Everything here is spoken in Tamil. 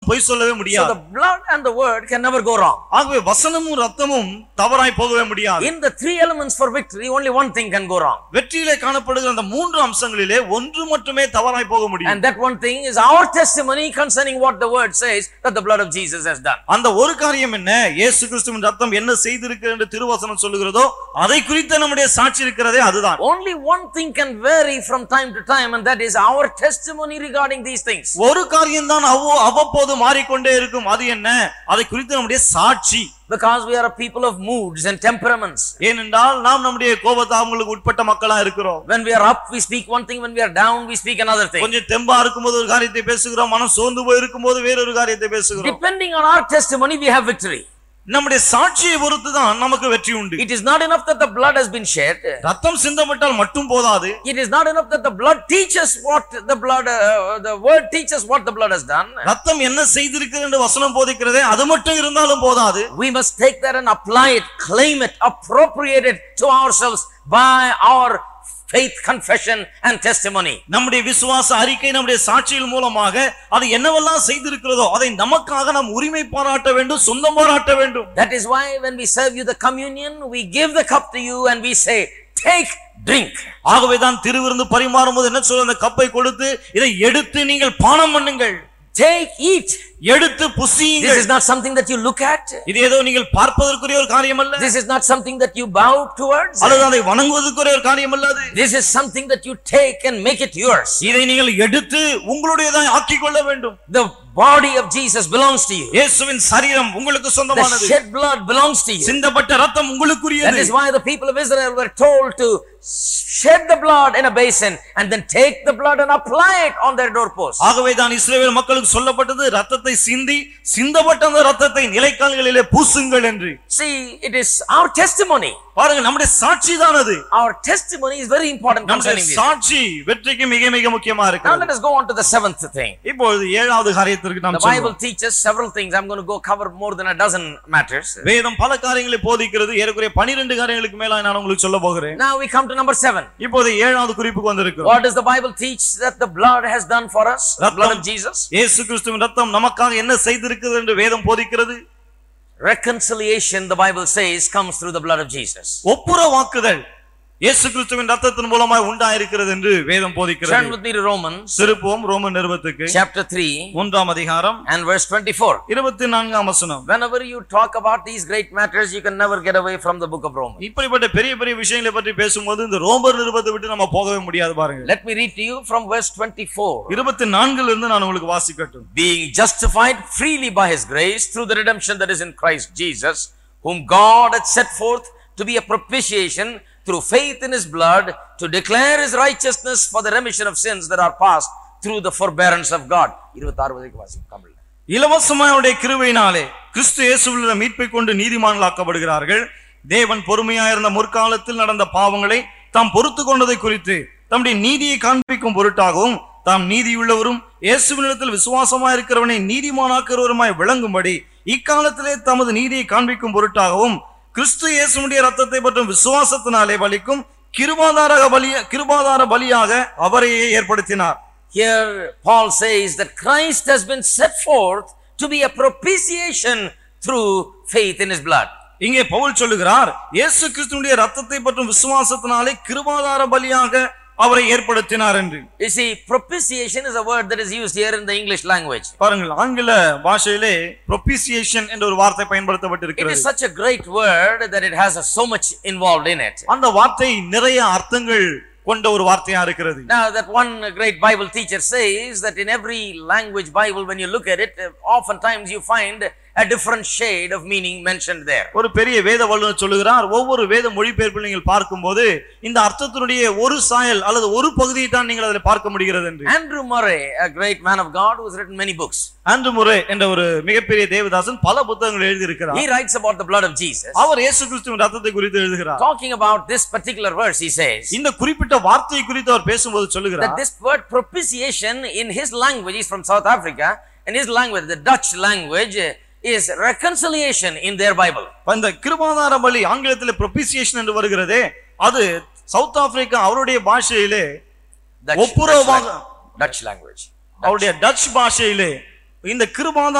பொய் சொல்லவே So முடியாது the blood and the word can never go wrong. ஆகவே வசனமும் ரத்தமும் தவறாய் போகவே முடியாது In the three elements for victory, only one thing can go wrong. வெற்றியிலே காணப்படுகிற அந்த மூன்று அம்சங்களிலே ஒன்று மட்டுமே தவறாய் போக முடியும் And that one thing is our testimony concerning what the word says that the blood of Jesus has done. அந்த ஒரு காரியம் என்ன இயேசு கிறிஸ்துவின் ரத்தம் என்ன செய்திருக்கிறது என்று திருவசனம் சொல்லுகிறதோ அதை குறித்த நம்முடைய சாட்சி இருக்கிறதே அதுதான் Only one thing can vary from time to time, and that is our testimony regarding these things. ஒரு காரியம் தான் அவ்வ அவ்வப்போது மாறிக்கொண்டே இருக்கும் அது என்ன அதை குறித்து நம்முடைய சாட்சி Because we are a people of moods and temperaments. ஏனென்றால் நாம் நம்முடைய கோபத்தாபங்களுக்கு உட்பட்ட மக்களா இருக்கிறோம் When we are up, we speak one thing. When we are down, we speak another thing. கொஞ்சம் தெம்பா இருக்கும்போது ஒரு காரியத்தை பேசுகிறோம் மனம் சோர்ந்து போய் இருக்கும்போது வேறொரு காரியத்தை பேசுகிறோம் Depending on our testimony, we have victory. நம்முடைய சாட்சியை பொறுத்து தான் நமக்கு வெற்றி உண்டு It is not enough that the blood has been shed. ரத்தம் சிந்தப்பட்டால் மட்டும் போதாது It is not enough that the blood teaches what the blood, uh, the word teaches what the blood has done. ரத்தம் என்ன செய்திருக்கிறது என்று வசனம் போதிக்கிறதே அது மட்டும் இருந்தாலும் போதாது We must take that and apply it, claim it, appropriate it to ourselves by our faith, confession, and testimony. நம்முடைய விசுவாச அறிக்கை நம்முடைய சாட்சியின் மூலமாக அது என்னவெல்லாம் செய்திருக்கிறதோ அதை நமக்காக நாம் உரிமை பாராட்ட வேண்டும் சொந்தம் பாராட்ட வேண்டும் That is why when we serve you the communion, we give the cup to you and we say, Take, drink. ஆகவேதான் திருவிருந்து பரிமாறும் போது என்ன சொல்ல அந்த கப்பை கொடுத்து இதை எடுத்து நீங்கள் பானம் பண்ணுங்கள் Take, eat. எடுத்து This புசியுங்கள் is not something that you look at. இது ஏதோ நீங்கள் பார்ப்பதற்குரிய ஒரு காரியம் அல்ல This is not something that you bow towards. அல்லது அதை வணங்குவதற்குரிய ஒரு காரியம் அல்ல அது This is something that you take and make it yours. இதை நீங்கள் எடுத்து உங்களுடையதாய் ஆக்கிக் கொள்ள வேண்டும் The body of Jesus belongs to you. இயேசுவின் சரீரம் உங்களுக்கு The சொந்தமானது shed blood belongs to you. சிந்தப்பட்ட ரத்தம் That உங்களுக்குரியது is why the people of Israel were told to shed the blood in a basin and then take the blood and apply it on their doorposts. ஆகவே தான் இஸ்ரவேல் மக்களுக்கு சொல்லப்பட்டது ரத்தத்தை சிந்தி சிந்தப்பட்ட அந்த ரத்தத்தை நிலைக்கால்களிலே பூசுங்கள் என்று See, it is our testimony. பாருங்க நம்முடைய சாட்சி தான் அது Our testimony is very important நம்முடைய concerning this. சாட்சி வெற்றிக்கு மிக மிக முக்கியமா Now இருக்கு let us go on to the seventh thing. இப்பொழுது ஏழாவது காரியத்திற்கு நாம் The Bible செல்வோம். teaches several things. I'm going to go cover more than a dozen matters. வேதம் பல காரியங்களை போதிக்கிறது ஏறக்குறைய பனிரெண்டு காரியங்களுக்கு மேல நான் உங்களுக்கு சொல்ல போகிறேன் Now we come to number seven. இப்போது ஏழாவது குறிப்புக்கு வந்திருக்கிறோம் What does the Bible teach that the blood has done for us? The blood of Jesus? இயேசு கிறிஸ்துவின் ரத்தம் நமக்காக என்ன செய்திருக்கிறது என்று வேதம் போதிக்கிறது Reconciliation, the Bible says, comes through the blood of Jesus. ஒப்புரவாக்குதல் இயேசு கிறிஸ்துவின் ரத்தத்தின் மூலமாய் உண்டாயிருக்கிறது என்று வேதம் Turn போதிக்கிறது with me to Romans திருப்போம் ரோமன் நிறுவத்துக்கு chapter 3 மூன்றாம் அதிகாரம் and verse 24. இருபத்தி நான்காம் வசனம் Whenever you talk about these great matters, you can never get away from the book of Romans. இப்படிப்பட்ட பெரிய பெரிய விஷயங்களை பற்றி பேசும்போது இந்த ரோமர் நிருபத்தை விட்டு நம்ம போகவே முடியாது பாருங்க Let me read to you from verse 24. இருபத்தி நான்குல இருந்து நான் உங்களுக்கு வாசிக்கட்டும் Being justified freely by his grace through the redemption that is in Christ Jesus, whom God had set forth to be a propitiation through faith in his blood to declare his righteousness for the remission of sins that are past through the forbearance of God. 26 வரைக்கும் வாசிங்க, தமிழ்ல. இலவசமாய் அவருடைய கிருபையினாலே கிறிஸ்து இயேசுவில் மீட்பை கொண்டு நீதிமான்களாக்கப்படுகிறார்கள் தேவன் பொறுமையாயிருந்த முற்காலத்தில் நடந்த பாவங்களை தாம் பொறுத்து கொண்டதை குறித்து தம்முடைய நீதியை காண்பிக்கும் பொருட்டாகவும் தாம் நீதியுள்ளவரும் இயேசுவினிடத்தில் விசுவாசமாய் இருக்கிறவனை நீதிமானாக்குறவருமாய் விளங்கும்படி இக்காலத்திலே தமது நீதியை காண்பிக்கும் பொருட்டாகவும் கிறிஸ்து இயேசுடைய ரத்தத்தை பற்றும் விசுவாசத்தினாலே பலிக்கும் கிருபாதார பலிய கிருபாதார பலியாக அவரையே ஏற்படுத்தினார் Here, Paul says that Christ has been set forth to be a propitiation through faith in his blood. இங்கே பவுல் சொல்லுகிறார் இயேசு கிறிஸ்துவினுடைய ரத்தத்தை பற்றும் விசுவாசத்தினாலே கிருபாதார பலியாக அவரை ஏற்படுத்தினார் என்று You see, propitiation is a word that is used here in the English language. பாருங்கள் ஆங்கில பாஷையிலே propitiation என்ற ஒரு வார்த்தை It பயன்படுத்தப்பட்டிருக்கிறது is such a great word that it has so much involved in it. அந்த வார்த்தை நிறைய அர்த்தங்கள் கொண்ட ஒரு வார்த்தையா இருக்கிறது Now, that one great Bible teacher says that in every language Bible, when you look at it, oftentimes you find a different shade of meaning mentioned there. ஒரு பெரிய வேத வல்லுநர் சொல்லுகிறார் ஒவ்வொரு வேத மொழிபெயர்ப்பில் நீங்கள் பார்க்கும்போது இந்த அர்த்தத்தினுடைய ஒரு சாயல் அல்லது ஒரு பகுதியை தான் நீங்கள் அதில் பார்க்க முடிகிறது என்று Andrew Murray, a great man of God who has written many books, ஆண்டு முறை என்ற ஒரு மிகப்பெரிய தேவதாசன் பல புத்தகங்கள் எழுதியிருக்கிறார் he writes about the blood of Jesus. அவர் இயேசு கிறிஸ்துவின் ரத்தத்தை குறித்து எழுதுகிறார் Talking about this particular verse, he says இந்த குறிப்பிட்ட வார்த்தை குறித்து அவர் பேசும்போது that சொல்லுகிறார் this word propitiation in his language, he's from South Africa, in his language, the Dutch language, is reconciliation in their Bible. இந்த கிருபாதார பலி ஆங்கிலத்தில் propitiation என்று வருகிறதே அது சவுத் ஆப்பிரிக்கா அவருடைய பாஷையிலே Dutch, Dutch, ஒப்புரவாக lang- Dutch language. அவருடைய டச் பாஷையிலே இந்த கிருபாதார